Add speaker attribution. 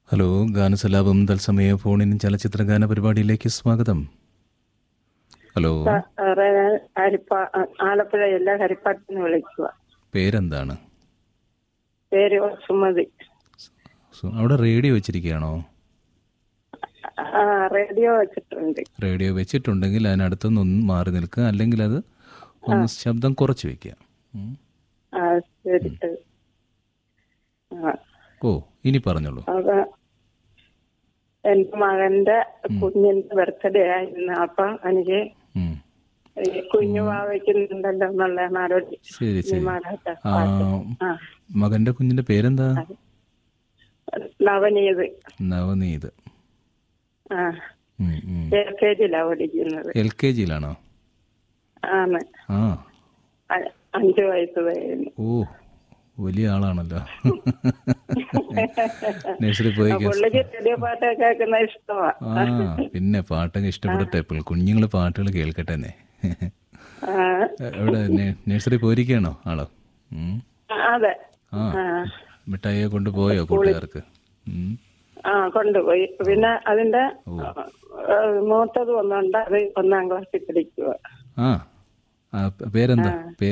Speaker 1: Hello ഗാനസലാപം തത്സമയ ഫോണിൻ ചലച്ചിത്ര ഗാന പരിപാടിയിലേക്ക് സ്വാഗതം ഹലോ
Speaker 2: സാറേ ഞാൻ ഹരിപ്പാ ആലപ്പുഴയല്ല ഹരിപ്പാട്ടിന്ന് വിളിക്കുക
Speaker 1: പേരെന്താണ്
Speaker 2: പേര് സുമതി
Speaker 1: സു- അവിടെ റേഡിയോ വെച്ചിരിക്കുകയാണോ
Speaker 2: ആ റേഡിയോ വെച്ചിട്ടുണ്ട്
Speaker 1: റേഡിയോ വെച്ചിട്ടുണ്ടെങ്കിൽ അതിനടുത്തുനിന്ന് ഒന്ന് മാറി നിൽക്കുക അല്ലെങ്കിൽ അത് ഒന്ന് ശബ്ദം കുറച്ച് വെക്കുക ഉം.
Speaker 2: ആ ശരി ആ
Speaker 1: ഓ ഇനി പറഞ്ഞോളൂ
Speaker 2: അത് എന്റെ മകന്റെ കുഞ്ഞിന്റെ ബർത്ത്ഡേ ആയിരുന്നു അപ്പൊ എനിക്ക്
Speaker 1: ഉം.
Speaker 2: ഈ കുഞ്ഞു വാവയ്ക്കുന്നുണ്ടല്ലോ എന്നുള്ളതാണ് ആരോട്
Speaker 1: ശരി ശരി
Speaker 2: മാറാത്ത
Speaker 1: ആ
Speaker 2: ആ
Speaker 1: മകന്റെ കുഞ്ഞിന്റെ പേരെന്താ
Speaker 2: നവനീത്
Speaker 1: നവനീത്
Speaker 2: ആ എൽ കെ ജിയിലാ പഠിക്കുന്നത്
Speaker 1: എൽ കെ ജിയിലാണോ
Speaker 2: ആണ്
Speaker 1: ആ
Speaker 2: അ- അഞ്ചു വയസ്സ് കഴിഞ്ഞു
Speaker 1: ഓ വലിയ ആളാണല്ലോ നഴ്സറി പോയി കേസ്-
Speaker 2: പുള്ളിക്ക് റേഡിയോ പാട്ടൊക്കെ കേൾക്കുന്ന ഇഷ്ടമാ
Speaker 1: ആ പിന്നെ പാട്ടൊക്കെ ഇഷ്ടപ്പെടട്ടെ ഇപ്പോൾ കുഞ്ഞുങ്ങൾ പാട്ടുകൾ കേൾക്കട്ടെ
Speaker 2: ആ,
Speaker 1: എവിടെ നേ- നഴ്സറി പോയിരിക്കുകയാണോ ആളോ ഉം.
Speaker 2: അതെ
Speaker 1: ആ
Speaker 2: ആ
Speaker 1: മിഠായിയെ കൊണ്ടുപോയോ കൂട്ടുകാർക്ക് ഉം.
Speaker 2: ആ കൊണ്ടുപോയി പിന്നെ അതിന്റെ ആ, മൂത്തത് ഒന്നുണ്ട് അത് ഒന്നാം ക്ലാസ്സിൽ പഠിക്കുക
Speaker 1: ആ ആ, പേരെന്താ പേര്